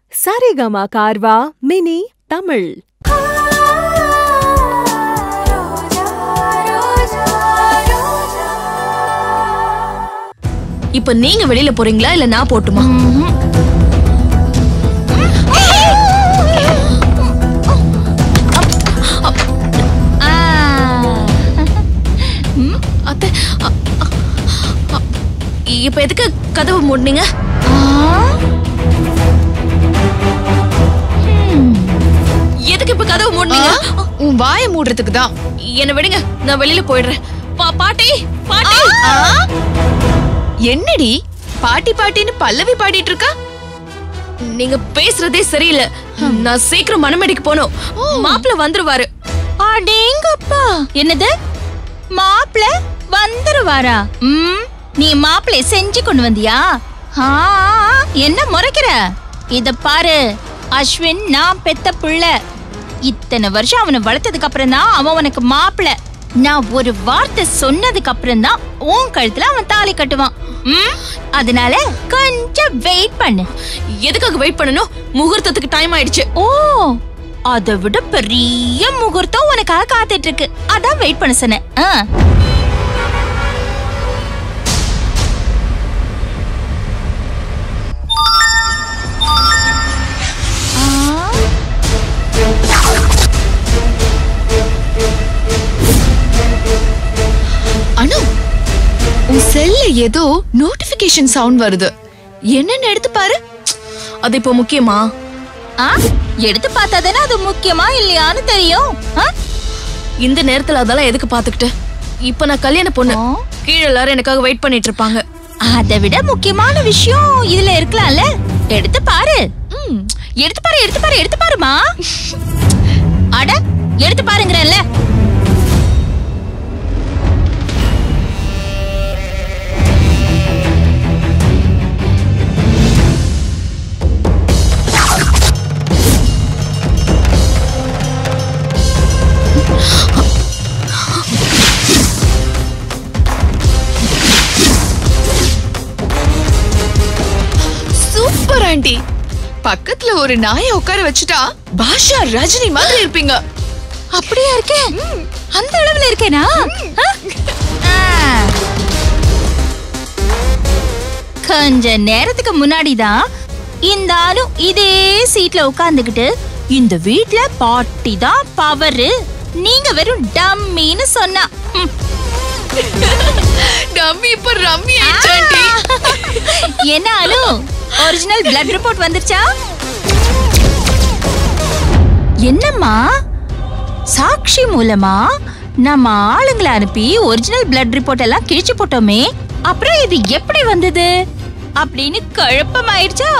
Saregama கார்வா mini Tamil இப்ப நீங்க வெளியில போறீங்களா இல்ல நான் போட்டுமா அத்தை அ- அ- அ- இப்ப எதுக்கு கதவு மூடுனீங்க எதுக்கு இப்ப கதவு மூடுனீங்க உன் வாயை மூடுறதுக்கு தான் என்ன விடுங்க நான் வெளியில போயிடுறேன் பா- பாட்டி பாட்டி என்னடி பாட்டி பாட்டின்னு பல்லவி பாடிட்டு இருக்கா நீங்க பேசுறதே சரியில்லை நான் சீக்கிரம் மணமேடைக்கு போகணும் மாப்பிள்ள வந்துருவாரு அடேங்கப்பா என்னது மாப்பிள வந்துருவாரா ம் நீ மாப்பிளை செஞ்சு கொண்டு வந்தியா ஆ, என்ன முறைக்கிற இத பாரு அஸ்வின் நான் பெத்த புள்ள இத்தனை வருஷம் அவனை வளர்த்ததுக்கு அப்புறம் தான் அவன் உனக்கு மாப்பிள நான் ஒரு வார்த்தை சொன்னதுக்கு அப்புறம் தான் உன் கழுத்துல அவன் தாலி கட்டுவான் ம் அதனால கொஞ்சம் வெயிட் பண்ணு எதுக்காக வெயிட் பண்ணணும் முகூர்த்தத்துக்கு டைம் ஆயிடுச்சு ஓ அதை விட பெரிய முகூர்த்தம் உனக்காக காத்துட்டு இருக்கு அதான் வெயிட் பண்ண சொன்னேன் ஆ. ஆ. அனு உன் செல்ல ஏதோ நோட்டிபிகேஷன் சவுண்ட் வருது என்னன்னு எடுத்து பாரு அது இப்போ முக்கியமா ஆ? எடுத்து பார்த்தாதானே அது முக்கியமா இல்லையான்னு தெரியும் ஆ? இந்த நேரத்துல அதெல்லாம் எதுக்கு பாத்துக்கிட்டு இப்ப நான் கல்யாண பொண்ணு ஆ. கீழே எல்லாரும் எனக்காக வெயிட் பண்ணிட்டு இருப்பாங்க அதை விட முக்கியமான விஷயம் இதுல இருக்கலாம்ல எடுத்து பாரு ம், எடுத்து பாரு எடுத்து பாரு எடுத்து பாருமா அட எடுத்து பாருங்கறல்ல சூப்பர் ஆண்டி பக்கத்துல ஒரு நாயை உட்கார வச்சுட்டா பாஷா ரஜினி மாதிரி இருப்பீங்க அப்படியா இருக்கேன் அந்த அளவுல இருக்கேனா ஆ? ஆ. கொஞ்ச நேரத்துக்கு முன்னாடி தான் இந்த ஆளு இதே சீட்ல உட்கார்ந்துகிட்டு இந்த வீட்ல பாட்டி தான் பவரு நீங்க வெறும் டம்மின்னு சொன்னா ம். டம்மி இப்ப ரம்மி ஆயிடுச்சு ஆண்டி என்ன ஆளு ஒரிஜினல் பிளட் ரிப்போர்ட் வந்துருச்சா என்னம்மா சாட்சி மூலமா நம்ம ஆளுங்களை அனுப்பி ஒரிஜினல் பிளட் ரிப்போர்ட் எல்லாம் கிழிச்சு போட்டோமே அப்புறம் இது எப்படி வந்தது அப்படின்னு குழப்பம் ஆயிடுச்சா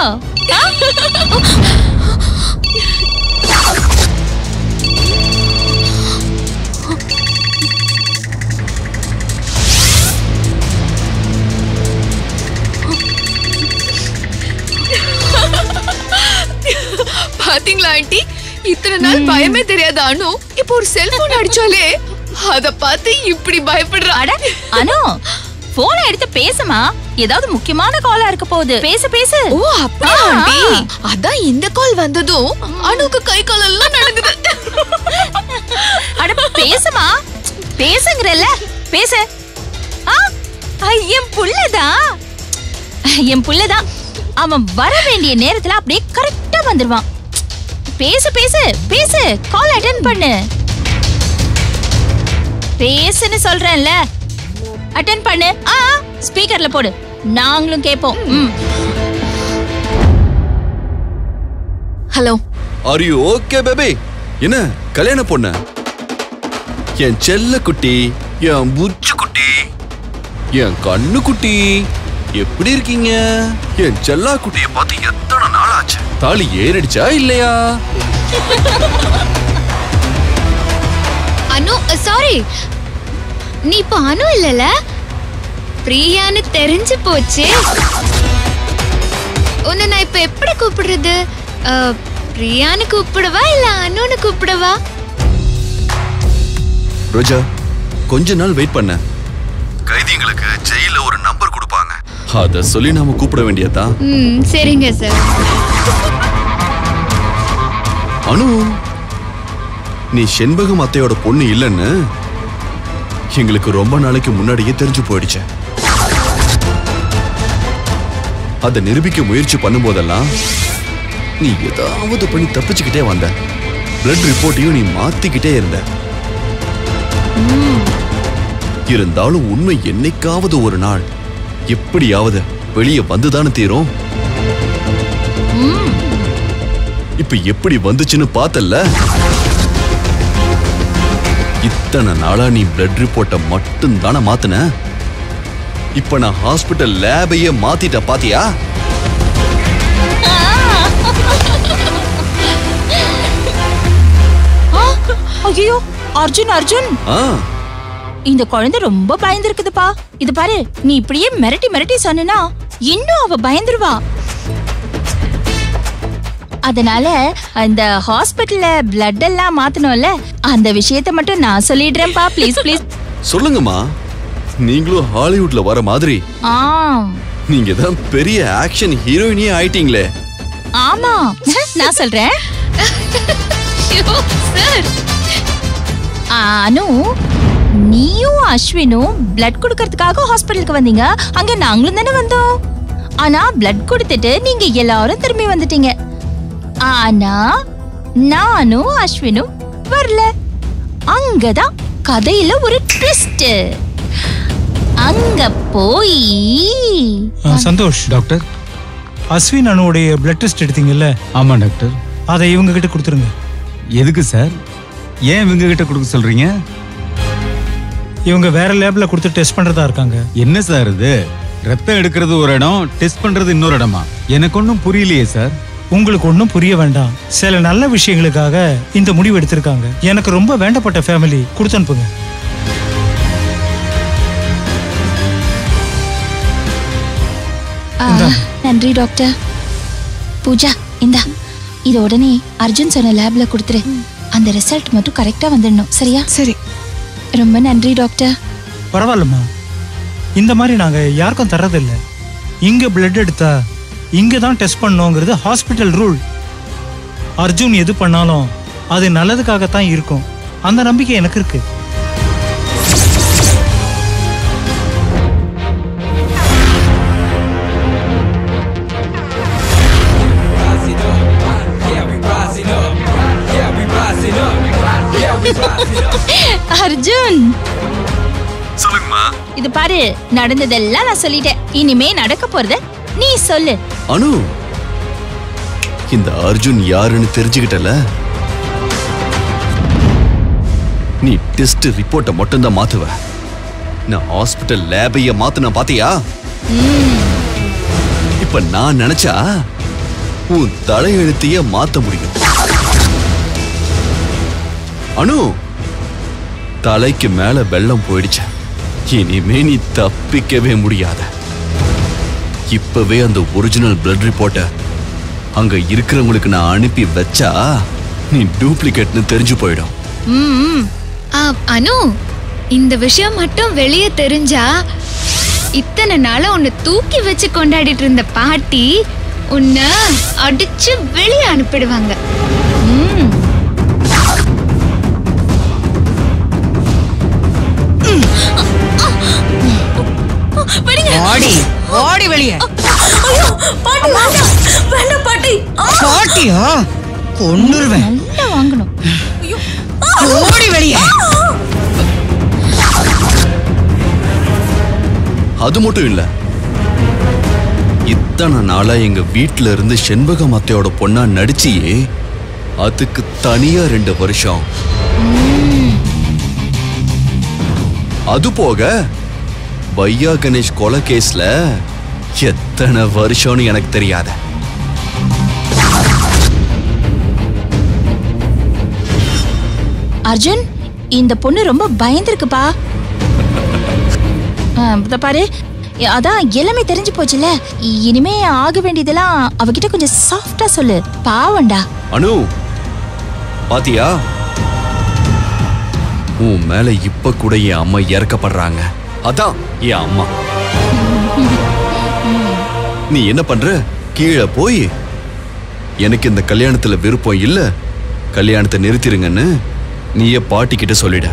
பாத்தீங்களா ஆண்டி இத்தனை நாள் பயமே தெரியாத அனு இப்போ ஒரு செல்போன் அடிச்சாலே அத பார்த்து இப்படி பயப்படுறா அட அனு போனை எடுத்து பேசுமா ஏதாவது முக்கியமான காலா இருக்க போகுது பேசு பேசு ஓ அப்படியா ஆ. ஆண்டி அதான் இந்த கால் வந்ததும் அனுக்கு கை கால் எல்லாம் நடக்குது அட பேசுமா பேசுங்கறல்ல பேசு ஆ, ஐ, என் புள்ளதான் என் புள்ளதான் அவன் வர வேண்டிய நேரத்துல அப்படியே கரெக்டா வந்துருவான் பேசு பேசு பேசு கால் அட்டென்ட் பண்ணு பேசுன்னு சொல்றேன்ல அட்டென்ட் பண்ணு ஆ ஸ்பீக்கர்ல போடு நாங்களும் கேட்போம் ம் hello are you okay baby என்ன கல்யாண பொண்ணு என் செல்ல குட்டி என் புச்சு குட்டி என் கண்ணு குட்டி எப்படி இருக்கீங்க என் செல்லா குட்டிய பார்த்து எத்தனை நாள் ஆச்சு தாலி ஏறிடுச்சா இல்லையா அனு சாரி நீ இப்போ அனு இல்லல பிரியான்னு தெரிஞ்சு போச்சு உன்னை நான் இப்ப எப்படி கூப்பிடுறது அஹ், பிரியான்னு கூப்பிடவா இல்ல அனுன்னு கூப்பிடவா ரோஜா கொஞ்ச நாள் வெயிட் பண்ண கைதிங்களுக்கு ஜெயில ஒரு நம்பர் கொடுப்பாங்க அத சொல்லி நாம கூப்பிட வேண்டியதா ம் சரிங்க சார் அனு நீ செண்பகம் அத்தையோட பொண்ணு இல்லைன்னு எங்களுக்கு ரொம்ப நாளைக்கு முன்னாடியே தெரிஞ்சு போயிடுச்சு அதை நிரூபிக்க முயற்சி பண்ணும்போதெல்லாம் நீ ஏதாவது பண்ணி தப்பிச்சுக்கிட்டே வந்த பிளட் ரிப்போர்ட்டையும் நீ மாத்திக்கிட்டே இருந்த இருந்தாலும் உண்மை என்னைக்காவது ஒரு நாள் எப்படியாவது வெளியே வந்துதானே தீரும் இப்ப எப்படி வந்துச்சுன்னு பார்த்தல்ல இத்தனை நாளா நீ பிளட் ரிப்போர்ட்டை மட்டும் தானே மாத்தின இப்ப நான் ஹாஸ்பிட்டல் லேபையே மாத்திட்ட பாத்தியா ஐயோ அர்ஜுன் அர்ஜுன் ஆ இந்த குழந்தை ரொம்ப பயந்துருக்குதுப்பா இது பாரு நீ இப்படியே மிரட்டி மிரட்டி சொன்னா இன்னும் அவ பயந்துருவா அதனால அந்த ஹாஸ்பிடல்ல பிளட் எல்லாம் மாத்தணும்ல அந்த விஷயத்தை மட்டும் நான் சொல்லிடுறேன்ப்பா ப்ளீஸ் ப்ளீஸ் சொல்லுங்கம்மா நீங்களும் ஹாலிவுட்ல வர மாதிரி ஆ நீங்க தான் பெரிய ஆக்ஷன் ஹீரோயினியே ஆயிட்டீங்களே ஆமா நான் சொல்றேன் சார் அனு நீயும் அஸ்வினும் பிளட் கொடுக்கறதுக்காக ஹாஸ்பிட்டலுக்கு வந்தீங்க அங்க நாங்களும் தானே வந்தோம் ஆனா பிளட் கொடுத்துட்டு நீங்க எல்லாரும் திரும்பி வந்துட்டீங்க ஆனா நானும் அஸ்வினும் வரல அங்கதான் கதையில ஒரு ட்விஸ்ட் அங்க போய் ஆ, சந்தோஷ் டாக்டர் அஸ்வின் அணுவுடைய பிளட் டெஸ்ட் எடுத்தீங்கல்ல ஆமா டாக்டர் அதை இவங்க கிட்ட கொடுத்துருங்க எதுக்கு சார் ஏன் இவங்க கிட்ட கொடுக்க சொல்றீங்க இவங்க வேற லேப்ல கொடுத்து டெஸ்ட் பண்றதா இருக்காங்க என்ன சார் இது ரத்தம் எடுக்கிறது ஒரு இடம் டெஸ்ட் பண்றது இன்னொரு இடமா எனக்கு ஒன்றும் புரியலையே சார் உங்களுக்கு ஒன்றும் புரிய வேண்டாம் சில நல்ல விஷயங்களுக்காக இந்த முடிவு எடுத்திருக்காங்க எனக்கு ரொம்ப வேண்டப்பட்ட ஃபேமிலி கொடுத்து அனுப்புங்க ஆ, நன்றி டாக்டர் பூஜா இந்தா இது உடனே அர்ஜுன் சொன்ன லேப்ல கொடுத்துரு அந்த ரிசல்ட் மட்டும் கரெக்டா வந்துடணும் சரியா சரி ரொம்ப நன்றி டாக்டர் பரவாயில்லம்மா இந்த மாதிரி நாங்க யாருக்கும் தர்றதில்ல இங்க பிளட் எடுத்தா இங்க தான் டெஸ்ட் பண்ணோங்கிறது ஹாஸ்பிட்டல் ரூல் அர்ஜுன் எது பண்ணாலும் அது நல்லதுக்காகத்தான் இருக்கும் அந்த நம்பிக்கை எனக்கு இருக்கு அர்ஜுன் சொல்லுங்கம்மா இது பாரு நடந்ததெல்லாம் நான் சொல்லிட்டேன் இனிமே நடக்க போறத நீ சொல்லு அனு இந்த அர்ஜுன் யாருன்னு தெரிஞ்சுக்கிட்டல நீ டெஸ்ட் ரிப்போர்ட்டை மட்டும்தான் மாத்துவ நான் ஹாஸ்பிட்டல் லேபைய மாத்துன பாத்தியா இப்ப நான் நினைச்சா உன் தலையெழுத்தைய மாத்த முடியும் அனு தலைக்கு மேல வெள்ளம் போயிடுச்சு இனிமே நீ தப்பிக்கவே முடியாத இப்பவே அந்த ஒரிஜினல் பிளட் ரிப்போர்ட்டை அங்க இருக்கிறவங்களுக்கு நான் அனுப்பி வச்சா நீ டூப்ளிகேட்னு தெரிஞ்சு போயிடும் ம் ஆ, அனு இந்த விஷயம் மட்டும் வெளியே தெரிஞ்சா இத்தனை நாளா உன்னை தூக்கி வச்சு கொண்டாடிட்டு இருந்த பாட்டி உன்னை அடிச்சு வெளியே அனுப்பிடுவாங்க ம் ஓடி ஓடி வெளியே வேண்டாம் பாட்டி பாட்டியா கொன்னுருவேன் நல்லா வாங்கணும் ஓடி வெளியே அது மட்டும் இல்ல இத்தனை நாளா எங்க வீட்ல இருந்து செண்பகம் அத்தையோட பொண்ணா நடிச்சியே அதுக்கு தனியா ரெண்டு வருஷம் அது போக பையா கணேஷ் கொலை கேஸ்ல எத்தனை வருஷம்னு எனக்கு தெரியாத அர்ஜுன் இந்த பொண்ணு ரொம்ப பயந்துருக்குப்பா ஆ, இத பாரு எ- அதான் எல்லாமே தெரிஞ்சு போச்சுல இ- இனிமே ஆக வேண்டியதெல்லாம் அவகிட்ட கொஞ்சம் சாஃப்டா சொல்லு பாவண்டா அனு பாத்தியா உன் மேல இப்ப கூட என் அம்மா இறக்கப்படுறாங்க அதான் என் அம்மா நீ என்ன பண்ற கீழே போய் எனக்கு இந்த கல்யாணத்துல விருப்பம் இல்ல கல்யாணத்தை நிறுத்திருங்கன்னு நீயே பாட்டி கிட்ட சொல்லிட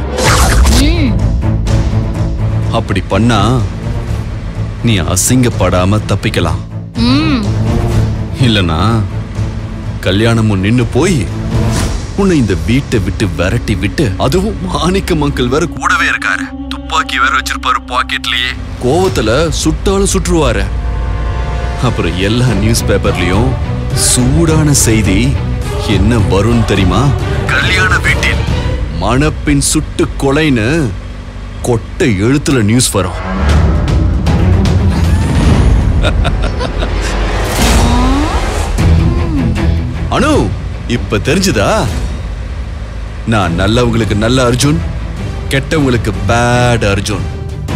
அப்படி பண்ணா நீ அசிங்கப்படாம தப்பிக்கலாம் இல்லனா கல்யாணமும் நின்னு போய் உன்னை இந்த வீட்டை விட்டு விரட்டி விட்டு அதுவும் மாணிக்கம் அங்கிள் வேற கூடவே இருக்காரு துப்பாக்கி வேற வச்சிருப்பாரு பாக்கெட்லயே கோவத்துல சுட்டாலும் சுற்றுவாரு அப்புறம் எல்லா நியூஸ் பேப்பர்லயும் சூடான செய்தி என்ன வரும் தெரியுமா கல்யாண வீட்டில் மணப்பின் சுட்டு கொலைன்னு கொட்டை எழுத்துல நியூஸ் வரும் அனு இப்ப தெரிஞ்சுதா நான் நல்லவங்களுக்கு நல்ல அர்ஜுன் கெட்டவங்களுக்கு பேட் அர்ஜுன்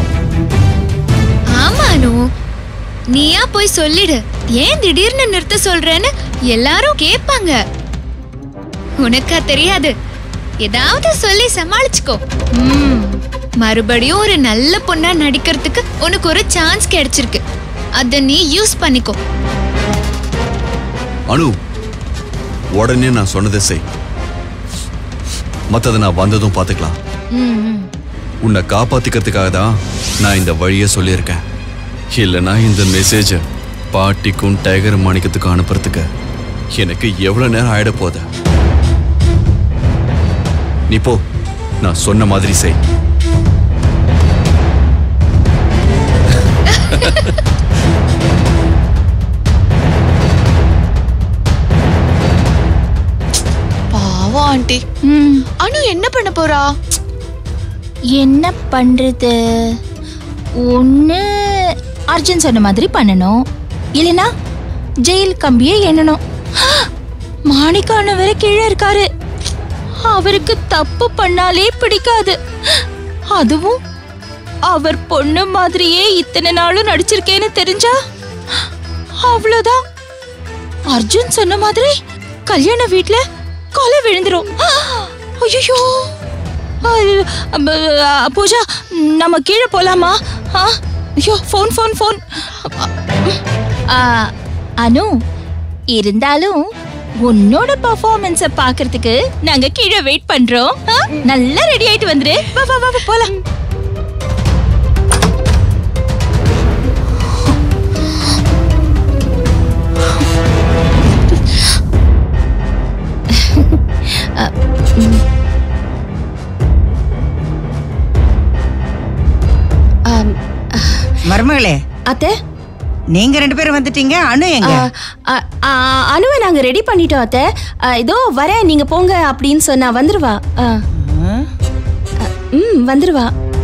ஆமா அனு நீயா போய் சொல்லிடு ஏன் திடீர்னு நிறுத்த சொல்றேன்னு எல்லாரும் கேட்பாங்க உனக்கா தெரியாது ஏதாவது சொல்லி சமாளிச்சுக்கோ ம், மறுபடியும் ஒரு நல்ல பொண்ணா நடிக்கிறதுக்கு உனக்கு ஒரு சான்ஸ் கிடைச்சிருக்கு அத நீ யூஸ் பண்ணிக்கோ அனு உடனே நான் சொன்னதை செய் மத்ததை நான் வந்ததும் பார்த்துக்கலாம் உன்னை காப்பாத்திக்கிறதுக்காக தான் நான் இந்த வழியை சொல்லியிருக்கேன் இல்லைன்னா இந்த மெசேஜ் பாட்டிக்கும் டைகர் மாணிக்கத்துக்கும் அனுப்புறதுக்கு எனக்கு எவ்வளவு நேரம் ஆயிட போகுது நீ போ நான் சொன்ன மாதிரி செய் பாவம் ஆண்டி அனு என்ன பண்ண போறா என்ன பண்றது ஒண்ணு அர்ஜுன் சொன்ன மாதிரி பண்ணணும் இல்லைனா ஜெயில் கம்பியே எண்ணணும் மாணிக்கான வேற கீழே இருக்காரு அவருக்கு தப்பு பண்ணாலே பிடிக்காது அதுவும் அவர் பொண்ணு மாதிரியே இத்தனை நாளும் நடிச்சிருக்கேன்னு தெரிஞ்சா அவ்வளவுதான் அர்ஜுன் சொன்ன மாதிரி கல்யாண வீட்ல கொலை விழுந்துரும் ஐயோ பூஜா நம்ம கீழே போலாமா ஆ, ஐயோ ஃபோன் ஃபோன் ஃபோன் அனு இருந்தாலும் உன்னோட பெர்ஃபார்மன்ஸ பாக்குறதுக்கு நாங்க கீழே வெயிட் பண்றோம் ஆ, நல்லா ரெடி ஆயிட்டு வந்துரு வா வா வா வா, போலாம் மருமகளே அத்தை நீங்க ரெண்டு பேரும் வந்துட்டீங்க அனு எங்க ஆ, ஆ, அணுவை நாங்க ரெடி பண்ணிட்டோம் அத்தை ஆ, இதோ வரேன் நீங்க போங்க அப்படின்னு சொன்னா வந்துருவா ஆ. ஆ, ம் வந்துருவா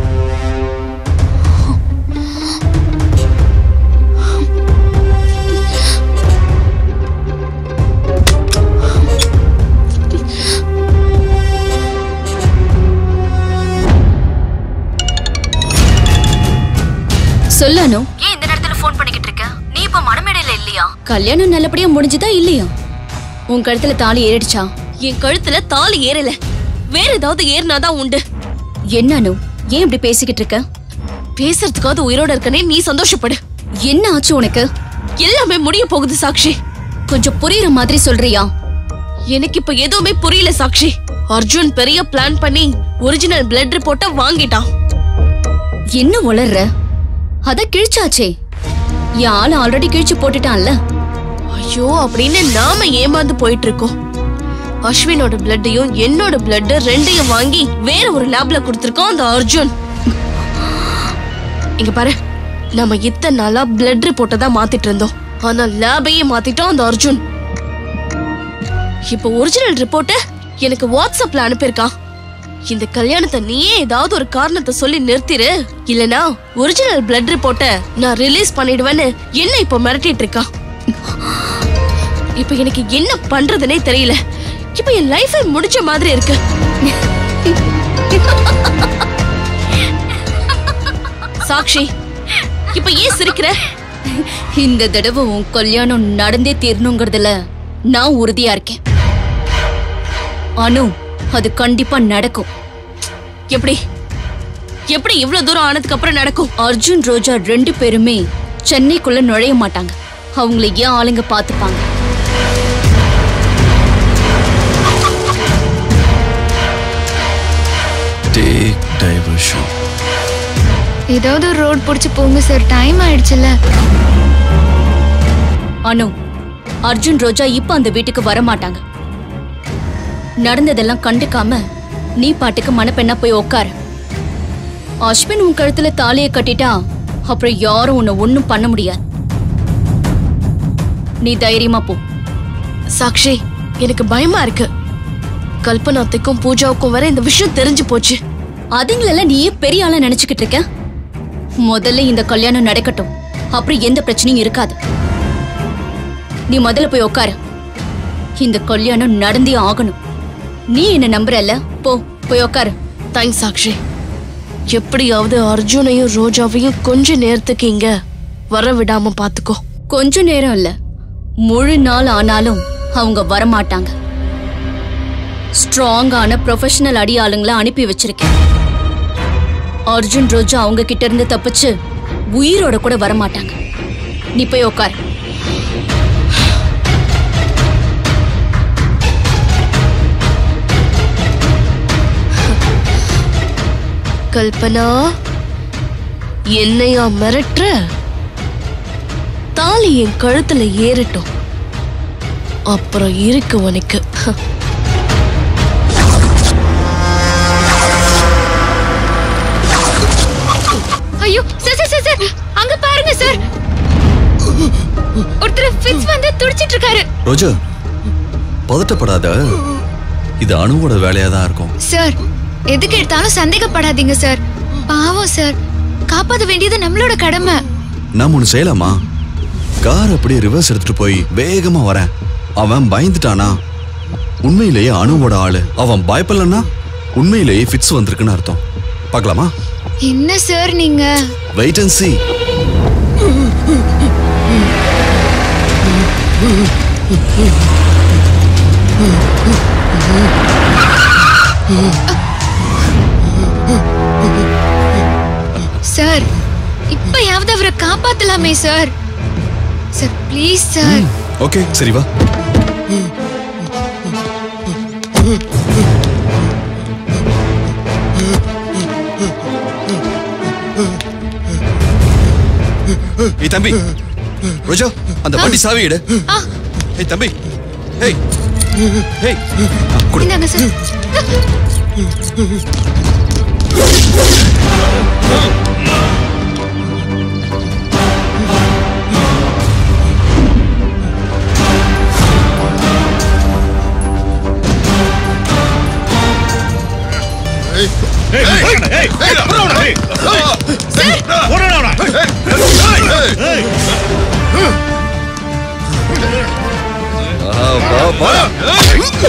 சொல்லனு ஏன் இந்த நேரத்துல ஃபோன் பண்ணிக்கிட்டு இருக்க நீ இப்ப மனமேடையில இல்லையா கல்யாணம் நல்லபடியா முடிஞ்சுதா இல்லையா உன் கழுத்துல தாலி ஏறிடுச்சா என் கழுத்துல தாலி ஏறல வேற ஏதாவது ஏறினாதான் உண்டு என்ன அனு ஏன் இப்படி பேசிக்கிட்டு இருக்க பேசுறதுக்காவது உயிரோட இருக்கனே நீ சந்தோஷப்படு என்ன ஆச்சு உனக்கு எல்லாமே முடிய போகுது சாக்ஷி கொஞ்சம் புரியுற மாதிரி சொல்றியா எனக்கு இப்ப எதுவுமே புரியல சாக்ஷி அர்ஜுன் பெரிய பிளான் பண்ணி ஒரிஜினல் பிளட் ரிப்போர்ட்ட வாங்கிட்டான் என்ன உளர்ற அத கிழிச்சாச்சே என் ஆளு ஆல்ரெடி கிழிச்சு போட்டுட்டான்ல ஐயோ அப்படின்னு நாம ஏமாந்து போயிட்டு இருக்கோம் அஸ்வினோட பிளட்டையும் என்னோட பிளட் ரெண்டையும் வாங்கி வேற ஒரு லேப்ல கொடுத்திருக்கோம் அந்த அர்ஜுன் இங்க பாரு நம்ம இத்தனை நாளா பிளட் ரிப்போர்ட்டை தான் மாத்திட்டு இருந்தோம் ஆனா லேபையே மாத்திட்டோம் அந்த அர்ஜுன் இப்போ ஒரிஜினல் ரிப்போர்ட்டை எனக்கு வாட்ஸ்அப்ல அனுப்பியிருக்கான் இந்த கல்யாணத்தை நீயே ஏதாவது ஒரு காரணத்தை சொல்லி நிறுத்திரு இல்லனா ஒரிஜினல் பிளட் ரிப்போர்ட்ட நான் ரிலீஸ் பண்ணிடுவேன்னு என்ன இப்ப மிரட்டிட்டு இருக்கான் இப்ப எனக்கு என்ன பண்றதுனே தெரியல இப்ப என் லைஃபே முடிச்ச மாதிரி இருக்கு சாக்ஷி இப்ப ஏன் சிரிக்கிற இந்த தடவை உன் கல்யாணம் நடந்தே தீரணுங்கிறதுல நான் உறுதியா இருக்கேன் அனு அது கண்டிப்பா நடக்கும் எப்படி எப்படி இவ்வளவு தூரம் ஆனதுக்கு அப்புறம் நடக்கும் அர்ஜுன் ரோஜா ரெண்டு பேருமே சென்னைக்குள்ள நுழைய மாட்டாங்க அவங்கள ஏன் ஆளுங்க பாத்துப்பாங்க ஏதாவது ஒரு ரோட் பிடிச்சி போங்க சார் டைம் ஆயிடுச்சுல அனு அர்ஜுன் ரோஜா இப்ப அந்த வீட்டுக்கு வர மாட்டாங்க நடந்ததெல்லாம் கண்டுக்காம நீ பாட்டுக்கு மணப்பெண்ணா போய் உட்காரு அஸ்வின் உன் கழுத்துல தாலியை கட்டிட்டா அப்புறம் யாரும் உன்னை ஒண்ணும் பண்ண முடியாது நீ தைரியமா போ சாக்ஷி எனக்கு பயமா இருக்கு கல்பனாத்துக்கும் பூஜாவுக்கும் வர இந்த விஷயம் தெரிஞ்சு போச்சு அதுங்களெல்லாம் நீயே பெரிய ஆளா நினைச்சுக்கிட்டு இருக்க முதல்ல இந்த கல்யாணம் நடக்கட்டும் அப்புறம் எந்த பிரச்சனையும் இருக்காது நீ முதல்ல போய் உட்காரு இந்த கல்யாணம் நடந்தே ஆகணும் நீ என்ன நம்புறல்ல போ போய் உட்காரு தேங்க்ஸ் சாக்ஷி எப்படியாவது அர்ஜுனையும் ரோஜாவையும் கொஞ்ச நேரத்துக்கு இங்க வர விடாம பாத்துக்கோ கொஞ்ச நேரம் இல்ல முழு நாள் ஆனாலும் அவங்க வரமாட்டாங்க ஸ்ட்ராங்கான ப்ரொஃபஷனல் அடியாளுங்களை அனுப்பி வச்சிருக்கேன் அர்ஜுன் ரோஜா அவங்க கிட்ட இருந்து தப்பிச்சு உயிரோட கூட வரமாட்டாங்க நீ போய் உட்கார் கல்பனா என்னையா மிரட்டுற தாலி என் கழுத்துல ஏறட்டும் அப்புறம் இருக்கு உனக்கு ஐயோ சார் சார் சார் சார் அங்க பாருங்க சார் ஒருத்தர் ஃபிட்ஸ் வந்து துடிச்சிட்டு இருக்காரு ரோஜா பதட்டப்படாத இது அணுவோட வேலையா தான் இருக்கும் சார் எதுக்கு எடுத்தாலும் சந்தேகப்படாதீங்க சார் பாவம் சார் காப்பாத்த வேண்டியது நம்மளோட கடமை நாம் ஒன்று செய்யலாமா கார் அப்படியே ரிவர்ஸ் எடுத்துட்டு போய் வேகமா வரேன் அவன் பயந்துட்டானா உண்மையிலேயே அணுவோட ஆளு அவன் பயப்படலன்னா உண்மையிலேயே ஃபிட்ஸ் வந்திருக்குன்னு அர்த்தம் பார்க்கலாமா என்ன சார் நீங்க வெயிட் அண்ட் see சார் இப்பயாவது அவரை காப்பாத்தலாமே sir sir please sir okay சரி வா ஏய் தம்பி ரோஜா அந்த வண்டி சாவி எடு ஏய் தம்பி ஏய் ஏய் கொடு இந்தாங்க சார் ஆ, வா வா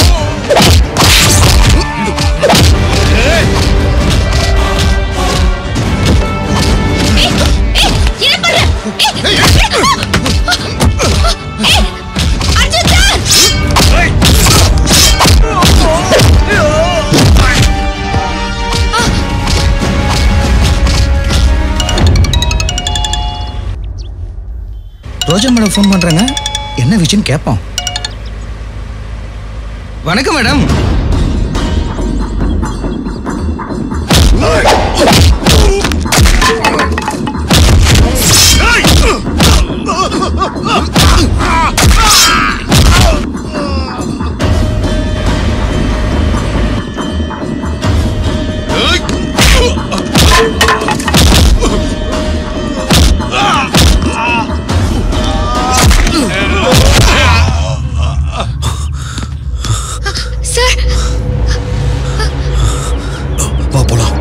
என்ன பண்ற ஏய், ஏய், Arjun sir Roja madam phone பண்றாங்க என்ன விஷயம் கேட்போம் வணக்கம் மேடம் சார் வா போலாம்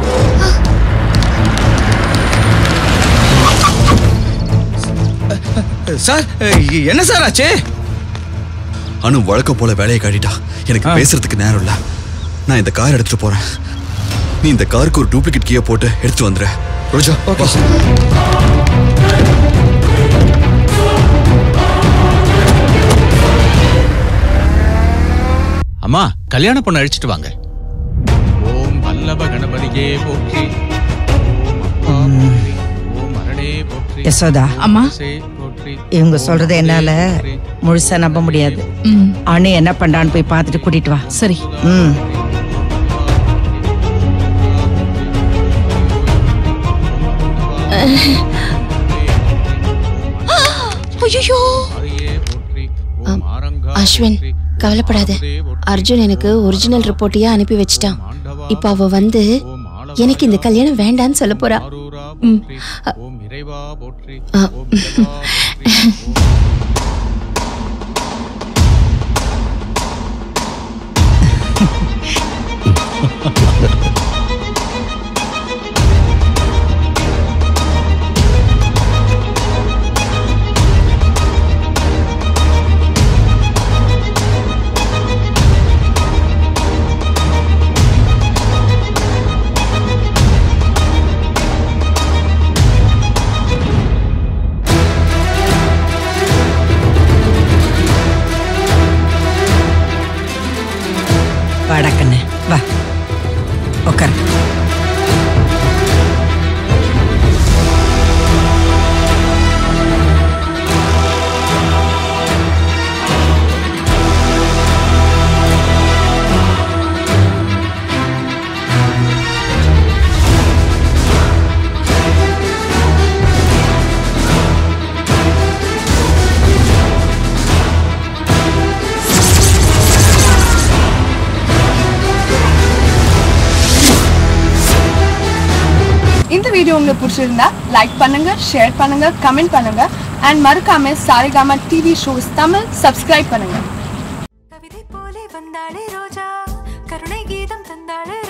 சார் என்ன சார் ஆச்சு அனு வழக்கம் போல வேலையை காட்டிட்டா எனக்கு ஆ. பேசுறதுக்கு நேரம் இல்ல நான் இந்த கார் எடுத்துட்டு போறேன் நீ இந்த காருக்கு ஒரு டூப்ளிகேட் கீயை போட்டு எடுத்து வந்துரு ரோஜா ஓகே வா. சார் அம்மா கல்யாண பொண்ணு அழிச்சிட்டு வாங்க ஓம் வல்லப கணபதியே போற்றி ஓம் அப்பா போற்றி, ஓம் அரணே போற்றி யசோதா அம்மா சே போற்றி இவங்க சொல்றதை என்னால முழுசா நம்ப முடியாது ம் அணு என்ன பண்றான்னு போய் பார்த்துட்டு கூட்டிட்டு வா சரி ம் ஐயோ அஸ்வின் கவலைப்படாத அர்ஜுன் எனக்கு ஒரிஜினல் ரிப்போர்ட்டையே அனுப்பி வச்சிட்டான் இப்போ அவ வந்து எனக்கு இந்த கல்யாணம் வேண்டான்னு சொல்ல போறா ம். அ- அ, வாடா கண்ணு வா உட்கார் இந்த வீடியோ உங்களுக்கு பிடிச்சிருந்தா லைக் பண்ணுங்க ஷேர் பண்ணுங்க கமெண்ட் பண்ணுங்க அண்ட் மறக்காம Saregama TV shows Tamil subscribe பண்ணுங்க வந்தாளே ரோஜா கருணை கீதம் தந்தாளே